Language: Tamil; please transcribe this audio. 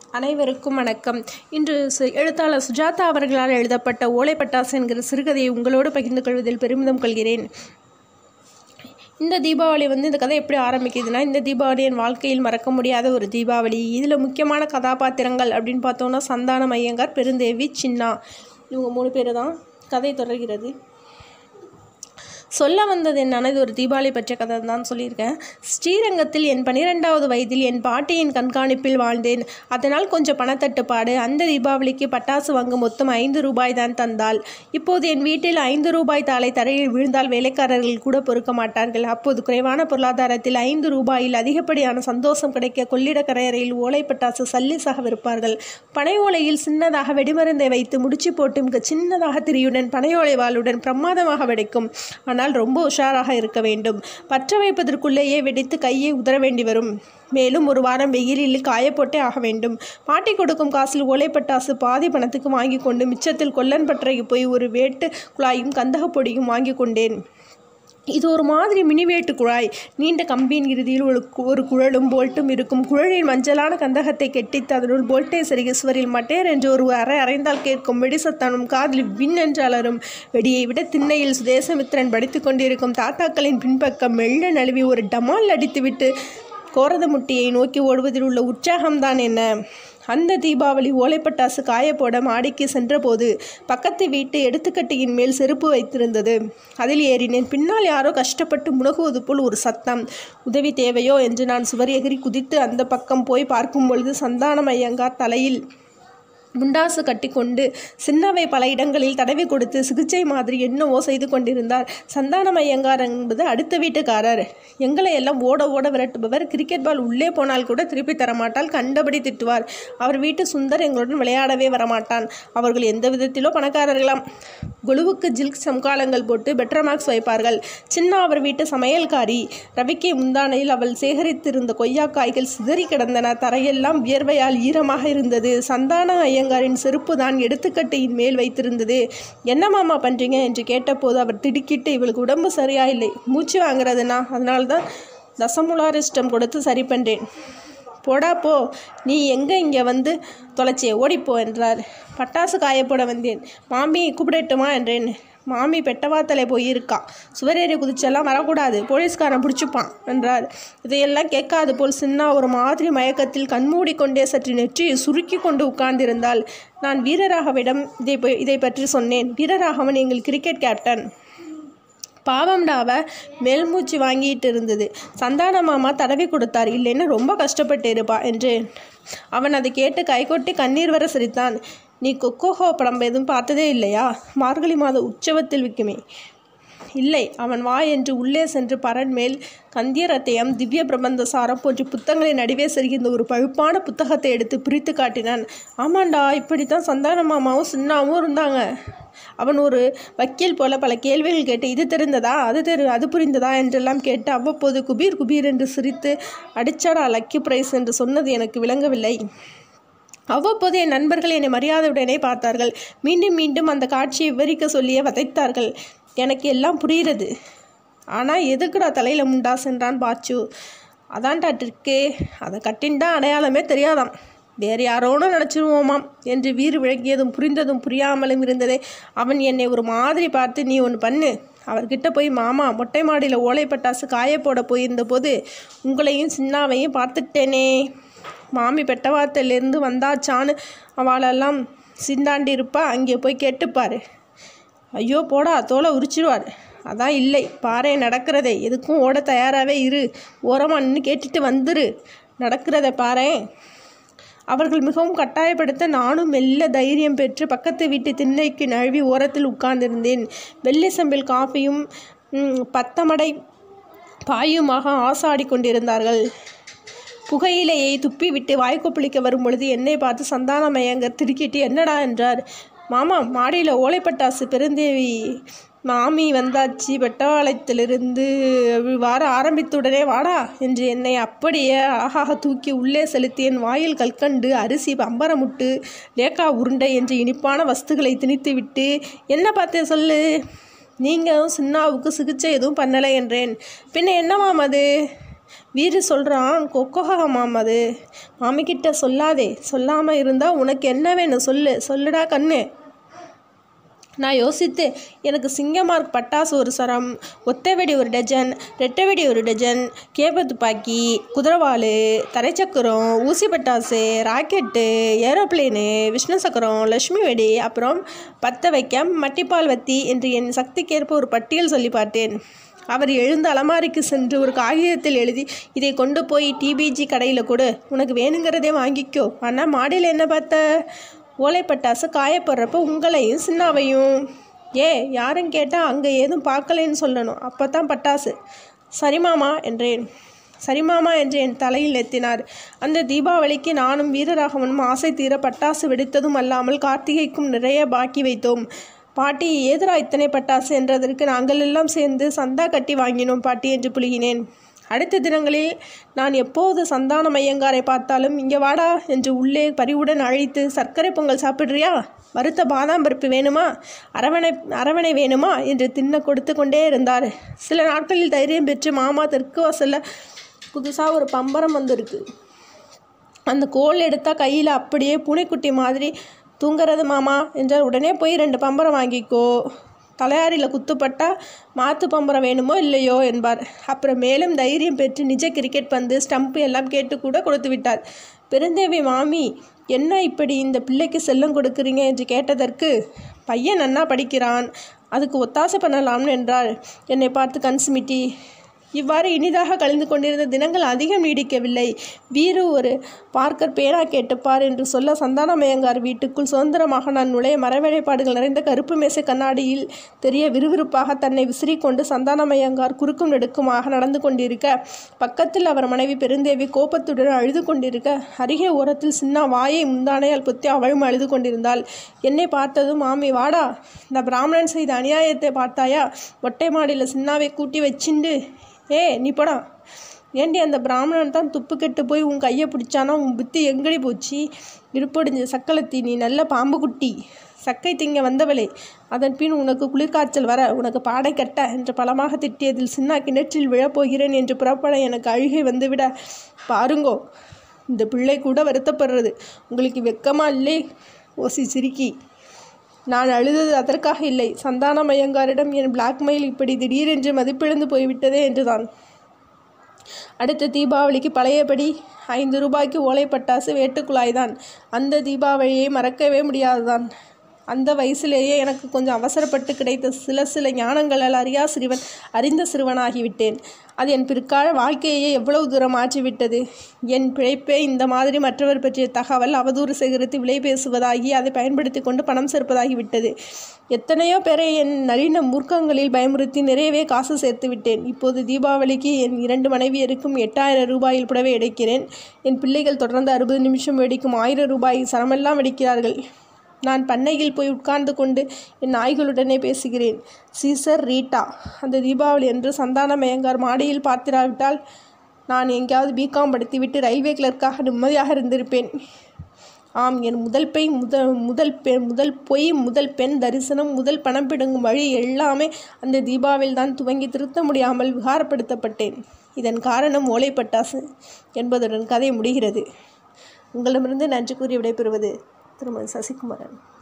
அனைவருக்கும் வணக்கம் இன்று சு- எழுத்தாளர் சுஜாதா அவர்களால் எழுதப்பட்ட ஓலைப்பட்டாசு என்கிற சிறுகதையை உங்களோடு பகிர்ந்து கொள்வதில் பெருமிதம் கொள்கிறேன் இந்த தீபாவளி வந்து இந்த கதை எப்படி ஆரம்பிக்குதுன்னா இந்த தீபாவளி என் வாழ்க்கையில் மறக்க முடியாத ஒரு தீபாவளி இதில் முக்கியமான கதாபாத்திரங்கள் அப்படின்னு பார்த்தோன்னா சந்தானம் ஐயங்கார் பெருந்தேவி சின்னா இவங்க மூணு பேர் தான் கதை தொடர்கிறது சொல்ல வந்தது என்னன்னா இது ஒரு தீபாவளி பற்றிய கதை தான் சொல்லியிருக்கேன் ஸ்ரீரங்கத்தில் என் பன்னிரெண்டாவது வயதில் என் பாட்டியின் கண்காணிப்பில் வாழ்ந்தேன் அதனால் கொஞ்சம் பணத்தட்டுப்பாடு அந்த தீபாவளிக்கு பட்டாசு வாங்க மொத்தம் ஐந்து ரூபாய் தான் தந்தாள் இப்போது என் வீட்டில் ஐந்து ரூபாய் தாளை தரையில் விழுந்தால் வேலைக்காரர்கள் கூட பொறுக்க மாட்டார்கள் அப்போது குறைவான பொருளாதாரத்தில் ஐந்து ரூபாயில் அதிகப்படியான சந்தோஷம் கிடைக்க கொள்ளிட கரையறையில் ஓலை பட்டாசு சல்லிசாக விற்பார்கள் பனை ஓலையில் சின்னதாக வெடிமருந்தை வைத்து முடிச்சு போட்டு மிக சின்னதாக திரியுடன் பனையோலை வாளுடன் பிரமாதமாக வெடிக்கும் ஆனால் ரொம்ப உஷாராக இருக்க வேண்டும் பற்ற வைப்பதற்குள்ளேயே வெடித்து கையை உதற வேண்டி வரும் மேலும் ஒரு வாரம் வெயிலில் காயப்போட்டே ஆக வேண்டும் பாட்டி கொடுக்கும் காசில் ஓலைப்பட்டாசு பாதி பணத்துக்கு வாங்கி கொண்டு மிச்சத்தில் கொல்லன் பட்டறைக்கு போய் ஒரு வேட்டு குழாயும் கந்தகப் பொடியும் வாங்கி கொண்டேன் இது ஒரு மாதிரி மினிவேட்டு குழாய் நீண்ட கம்பியின் இறுதியில் ஒரு கு- ஒரு குழலும் போல்ட்டும் இருக்கும் குழலின் மஞ்சளான கந்தகத்தை கெட்டித்து அதனுள் போல்ட்டை செருகி சுவரில் மட்டேர் என்று ஒரு அறை அறைந்தால் கேட்கும் வெடிசத்தானும் காதில் விண் என்று அலரும் வெடியை விட திண்ணையில் சுதேசமித்திரன் படித்து கொண்டிருக்கும் தாத்தாக்களின் பின்பக்கம் மெல்ல நழுவி ஒரு டமால் அடித்துவிட்டு கோரதமுட்டியை நோக்கி ஓடுவதில் உள்ள உற்சாகம்தான் என்ன அந்த தீபாவளி ஓலைப்பட்டாசு காயப்போட மாடிக்கு சென்றபோது பக்கத்து வீட்டு எடுத்துக்கட்டியின் மேல் செருப்பு வைத்திருந்தது அதில் ஏறினேன் பின்னால் யாரோ கஷ்டப்பட்டு முனகுவது போல் ஒரு சத்தம் உதவி தேவையோ என்று நான் சுவர் எகிரி குதித்து அந்த பக்கம் போய் பார்க்கும் பொழுது சந்தானம் ஐயங்கார் தலையில் முண்டாசு கட்டிக்கொண்டு சின்னவை பல இடங்களில் தடவி கொடுத்து சிகிச்சை மாதிரி என்னவோ செய்து கொண்டிருந்தார் சந்தானம் ஐயங்கார் என்பது அடுத்த வீட்டுக்காரர் எங்களை எல்லாம் ஓட ஓட விரட்டுபவர் கிரிக்கெட் பால் உள்ளே போனால் கூட திருப்பி தரமாட்டால் கண்டபடி திட்டுவார் அவர் வீட்டு சுந்தர் எங்களுடன் விளையாடவே வரமாட்டான் அவர்கள் எந்த விதத்திலோ பணக்காரர்களாம் குழுவுக்கு ஜில்க் சம்காலங்கள் போட்டு பெட்டர் மார்க்ஸ் வைப்பார்கள் சின்ன அவர் வீட்டு சமையல்காரி ரவிக்கு முந்தானையில் அவள் சேகரித்திருந்த கொய்யாக்காய்கள் சிதறி கிடந்தன தரையெல்லாம் வியர்வையால் ஈரமாக இருந்தது சந்தான ஐயங்காரின் செருப்பு தான் எடுத்துக்கட்டையின் மேல் வைத்திருந்தது என்ன மாமா பண்ணுறீங்க என்று கேட்டபோது அவர் திடுக்கிட்டு இவளுக்கு உடம்பு சரியா இல்லை மூச்சு வாங்குறதுனா அதனால தான் தசமுலாரிஸ்டம் கொடுத்து சரி பண்ணுறேன் போடா போ நீ எங்கே இங்கே வந்து தொலைச்சே ஓடிப்போ என்றார் பட்டாசு காயப்போட வந்தேன் மாமி கூப்பிடட்டுமா என்றேன் மாமி பெட்டவாத்தலை போயிருக்கா சுவரேறி குதிச்செல்லாம் வரக்கூடாது போலீஸ்காரன் பிடிச்சிப்பான் என்றார் இதையெல்லாம் கேட்காது போல் சின்னா ஒரு மாதிரி மயக்கத்தில் கண்மூடி கொண்டே சற்று நெற்றியை சுருக்கி கொண்டு உட்கார்ந்திருந்தாள் நான் வீரராகவிடம் இதை ப- இதை பற்றி சொன்னேன் வீரராகவன் எங்கள் கிரிக்கெட் கேப்டன் பாவம்டாவ மேல்மூச்சு வாங்கிட்டு இருந்தது சந்தான மாமா தடவி கொடுத்தார் இல்லைன்னா ரொம்ப கஷ்டப்பட்டு இருப்பா என்று அவன் அதை கேட்டு கைகொட்டி கண்ணீர் வர சிரித்தான் நீ கொக்கோஹோ படம் எதுவும் பார்த்ததே இல்லையா மார்கழி மாத உற்சவத்தில் விற்குமே இல்லை அவன் வா என்று உள்ளே சென்று பரன் மேல் கந்தியரத்தையம் திவ்ய பிரபந்த சாரம் போன்ற புத்தகங்களை நடுவே செல்கின்ற ஒரு பழுப்பான புத்தகத்தை எடுத்து பிரித்து காட்டினான் ஆமாண்டா இப்படித்தான் சந்தான மாமாவும் சின்னாவும் இருந்தாங்க அவன் ஒரு வக்கீல் போல பல கேள்விகள் கேட்டு இது தெரிந்ததா அது தெரு அது புரிந்ததா என்றெல்லாம் கேட்டு அவ்வப்போது குபீர் குபீர் என்று சிரித்து அடிச்சாடா லக்கி பிரைஸ் என்று சொன்னது எனக்கு விளங்கவில்லை அவ்வப்போது என் நண்பர்கள் என்னை மரியாதையுடனே பார்த்தார்கள் மீண்டும் மீண்டும் அந்த காட்சியை விவரிக்க சொல்லியே வதைத்தார்கள் எனக்கு எல்லாம் புரிகிறது ஆனால் எதுக்குடா தலையில் முண்டா சென்றான் பாச்சு அதான்டா ட்ரிக்கே அதை கட்டின்டா அடையாளமே தெரியாதாம் வேறு யாரோன்னு நினச்சிருவோமாம் என்று வீறு விளங்கியதும் புரிந்ததும் புரியாமலும் இருந்ததே அவன் என்னை ஒரு மாதிரி பார்த்து நீ ஒன்று பண்ணு அவர்கிட்ட போய் மாமா மொட்டை மாடியில் ஓலை பட்டாசு காய போட போயிருந்த போது உங்களையும் சின்னாவையும் பார்த்துட்டேனே மாமி பெட்டவாத்திலிருந்து வந்தாச்சான்னு அவளெல்லாம் சிந்தாண்டி இருப்பா அங்கே போய் கேட்டுப்பாரு ஐயோ போடா தோலை உரிச்சிடுவார் அதான் இல்லை பாரு நடக்கிறதே எதுக்கும் ஓட தயாராகவே இரு ஓரமாக நின்று கேட்டுட்டு வந்துரு நடக்கிறத பாரேன் அவர்கள் மிகவும் கட்டாயப்படுத்த நானும் மெல்ல தைரியம் பெற்று பக்கத்து வீட்டு திண்ணைக்கு நழுவி ஓரத்தில் உட்கார்ந்திருந்தேன் வெள்ளை செம்பில் காஃபியும் ம், பத்தமடை பாயுமாக ஆசாடி கொண்டிருந்தார்கள் புகையிலையை துப்பிவிட்டு வாய்க்கொப்பளிக்க வரும் பொழுது என்னை பார்த்து சந்தானமயங்கர் திடுக்கிட்டு என்னடா என்றார் மாமா மாடியில் ஓலைப்பட்டாசு பெருந்தேவி மாமி வந்தாச்சு பெட்டவாளத்திலிருந்து வார ஆரம்பித்துடனே வாடா என்று என்னை அப்படியே அழகாக தூக்கி உள்ளே செலுத்தி என் வாயில் கல்கண்டு அரிசி பம்பரமுட்டு லேக்கா உருண்டை என்று இனிப்பான வஸ்துகளை திணித்துவிட்டு என்ன பார்த்தே சொல்லு நீங்களும் சின்னாவுக்கு சிகிச்சை எதுவும் பண்ணலை என்றேன் பின்ன என்னவாம் அது வீரு சொல்கிறான் கொக்கோகா மாம் அது மாமிக்கிட்ட சொல்லாதே சொல்லாமல் இருந்தால் உனக்கு என்ன வேணும் சொல்லு சொல்லுடா கண்ணு நான் யோசித்து எனக்கு சிங்கமார்க் பட்டாசு ஒரு சரம் ஒத்தை வெடி ஒரு டஜன் ரெட்டை வெடி ஒரு டஜன் கேப்ப துப்பாக்கி குதிரவாள் தரைச்சக்கரம் ஊசி பட்டாசு ராக்கெட்டு ஏரோப்ளேனு விஷ்ணு சக்கரம் லட்சுமி வெடி அப்புறம் பத்த வைக்க மட்டிப்பால் வத்தி என்று என் சக்திக்கேற்ப ஒரு பட்டியல் சொல்லி பார்த்தேன் அவர் எழுந்த அலமாரிக்கு சென்று ஒரு காகிதத்தில் எழுதி இதை கொண்டு போய் டிபிஜி கடையில் கொடு உனக்கு வேணுங்கிறதே வாங்கிக்கோ ஆனால் மாடியில் என்ன பார்த்த ஓலைப்பட்டாசு காயப்படுறப்ப உங்களையும் சின்னாவையும் ஏ யாரும் கேட்டால் அங்கே ஏதும் பார்க்கலைன்னு சொல்லணும் அப்போ தான் பட்டாசு சரிமாமா என்றேன் சரிமாமா என்று என் தலையில் நெத்தினார் அந்த தீபாவளிக்கு நானும் வீரராகவனும் ஆசை தீர பட்டாசு வெடித்ததும் அல்லாமல் கார்த்திகைக்கும் நிறைய பாக்கி வைத்தோம் பாட்டி ஏதுரா இத்தனை பட்டாசு என்றதற்கு நாங்கள் எல்லாம் சேர்ந்து சந்தா கட்டி வாங்கினோம் பாட்டி என்று புழுகினேன் அடுத்த தினங்களில் நான் எப்போது சந்தான மையங்காரை பார்த்தாலும் இங்கே வாடா என்று உள்ளே பரிவுடன் அழைத்து சர்க்கரை பொங்கல் சாப்பிட்றியா வறுத்த பாதாம் பருப்பு வேணுமா அரவணை அரவணை வேணுமா என்று தின்ன கொடுத்து கொண்டே இருந்தார் சில நாட்களில் தைரியம் பெற்று மாமா தெற்கு வாசலில் புதுசாக ஒரு பம்பரம் வந்திருக்கு அந்த கோல் எடுத்தால் கையில் அப்படியே பூனைக்குட்டி மாதிரி தூங்குறது மாமா என்றால் உடனே போய் ரெண்டு பம்பரம் வாங்கிக்கோ தலையாரியில் குத்துப்பட்டா மாத்து பம்பரம் வேணுமோ இல்லையோ என்பார் அப்புறம் மேலும் தைரியம் பெற்று நிஜ கிரிக்கெட் பந்து ஸ்டம்ப்பு எல்லாம் கேட்டு கூட கொடுத்து விட்டார் பெருந்தேவி மாமி என்ன இப்படி இந்த பிள்ளைக்கு செல்லம் கொடுக்குறீங்க என்று கேட்டதற்கு பையன் நன்னா படிக்கிறான் அதுக்கு ஒத்தாசை பண்ணலாம்னு என்றார் என்னை பார்த்து கன்சுமிட்டி இவ்வாறு இனிதாக கழிந்து கொண்டிருந்த தினங்கள் அதிகம் நீடிக்கவில்லை வீரு ஒரு பார்க்கர் பேனா கேட்டுப்பார் என்று சொல்ல சந்தானமயங்கார் வீட்டுக்குள் சுதந்திரமாக நான் நுழைய மரவேலைப்பாடுகள் நிறைந்த கருப்பு மேசை கண்ணாடியில் தெரிய விறுவிறுப்பாக தன்னை விசிறிக்கொண்டு சந்தானமயங்கார் குறுக்கும் நெடுக்குமாக நடந்து கொண்டிருக்க பக்கத்தில் அவர் மனைவி பெருந்தேவி கோபத்துடன் அழுது கொண்டிருக்க அருகே ஓரத்தில் சின்ன வாயை முந்தானையால் குத்தி அவளும் அழுது கொண்டிருந்தாள் என்னை பார்த்ததும் மாமி வாடா இந்த பிராமணன் செய்த அநியாயத்தை பார்த்தாயா மொட்டை மாடியில் சின்னாவை கூட்டி வச்சிண்டு ஏ நீ போடா ஏண்டி அந்த பிராமணன் தான் துப்பு கெட்டு போய் உன் கையை பிடிச்சானா உன் புத்தி எங்கடி போச்சு இருப்பொடிஞ்ச சக்களத்தி நீ நல்ல பாம்பு குட்டி சக்கை திங்க வந்தவளே அதன் பின் உனக்கு குளிர்காய்ச்சல் வர உனக்கு பாடை கட்ட என்று பலமாக திட்டியதில் சின்னா கிணற்றில் விழப்போகிறேன் என்று புறப்பட எனக்கு அழுகை வந்துவிட பாருங்கோ இந்த பிள்ளை கூட வருத்தப்படுறது உங்களுக்கு வெக்கமா இல்லை ஓசி சிரிக்கி நான் அழுதது அதற்காக இல்லை சந்தானம் ஐயங்காரிடம் என் பிளாக்மெயில் இப்படி திடீரென்று மதிப்பிழந்து போய்விட்டதே என்றுதான் அடுத்த தீபாவளிக்கு பழையபடி ஐந்து ரூபாய்க்கு ஓலை பட்டாசு வேட்டுக்குழாய்தான் அந்த தீபாவளியை மறக்கவே முடியாதுதான் அந்த வயசிலேயே எனக்கு கொஞ்சம் அவசரப்பட்டு கிடைத்த சில சில ஞானங்களால் அறியா சிறுவன் அறிந்த சிறுவனாகிவிட்டேன் அது என் பிற்கால வாழ்க்கையை எவ்வளவு தூரம் மாற்றிவிட்டது என் பிழைப்பே இந்த மாதிரி மற்றவர் பற்றிய தகவல் அவதூறு சேகரித்து விலை பேசுவதாகி அதை பயன்படுத்தி கொண்டு பணம் சேர்ப்பதாகிவிட்டது எத்தனையோ பேரை என் நளின மூர்க்கங்களில் பயமுறுத்தி நிறையவே காசு சேர்த்து விட்டேன் இப்போது தீபாவளிக்கு என் இரண்டு மனைவியருக்கும் எட்டாயிரம் ரூபாயில் புடவை எடுக்கிறேன் என் பிள்ளைகள் தொடர்ந்து அறுபது நிமிஷம் வெடிக்கும் ஆயிரம் ரூபாய் சரமெல்லாம் வெடிக்கிறார்கள் நான் பண்ணையில் போய் உட்கார்ந்து கொண்டு என் நாய்களுடனே பேசுகிறேன் சீசர் ரீட்டா அந்த தீபாவளி என்று சந்தான மயங்கார் மாடியில் பார்த்திராவிட்டால் நான் எங்கேயாவது பிகாம் படித்துவிட்டு ரயில்வே கிளர்க்காக நிம்மதியாக இருந்திருப்பேன் ஆம் என் முதல் பெய் முதல் முதல் பெண் முதல் பொய் முதல் பெண் தரிசனம் முதல் பணம் பிடுங்கும் வழி எல்லாமே அந்த தீபாவில் தான் துவங்கி திருத்த முடியாமல் விகாரப்படுத்தப்பட்டேன் இதன் காரணம் ஓலைப்பட்டாசு என்பதுடன் கதை முடிகிறது உங்களிடமிருந்து நன்றி கூறி விடைபெறுவது திருமதி சசிகுமாரன்